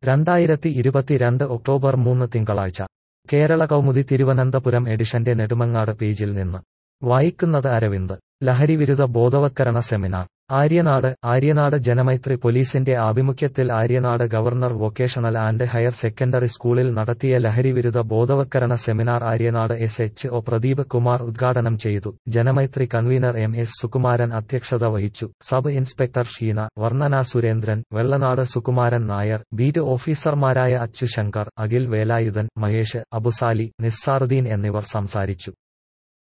രണ്ടായിരത്തി ഇരുപത്തിരണ്ട് ഒക്ടോബർ മൂന്ന് തിങ്കളാഴ്ച കേരള കൗമുദി തിരുവനന്തപുരം എഡിഷന്റെ നെടുമങ്ങാട് പേജിൽ നിന്ന് വായിക്കുന്നത് അരവിന്ദ് ലഹരിവിരുദ്ധ ബോധവത്കരണ സെമിനാർ ആര്യനാട് ആര്യനാട് ജനമൈത്രി പോലീസിന്റെ ആഭിമുഖ്യത്തിൽ Aryanad governor vocational and higher secondary സ്കൂളിൽ നടത്തിയ ലഹരിവിരുദ്ധ ബോധവത്കരണ seminar Aryanad S H O Pradeep Kumar ഉദ്ഘാടനം ചെയ്തു Janamaithri convener M S Sukumaran അധ്യക്ഷത വഹിച്ചു sub inspector Sheena Varnana Surendran Vellanad Sukumaran Nair beat ഓഫീസർമാരായ അച്ചു ശങ്കർ അഖിൽ വേലായുധൻ മഹേഷ് അബുസാലി നിസ്സാറുദ്ദീൻ എന്നിവർ സംസാരിച്ചു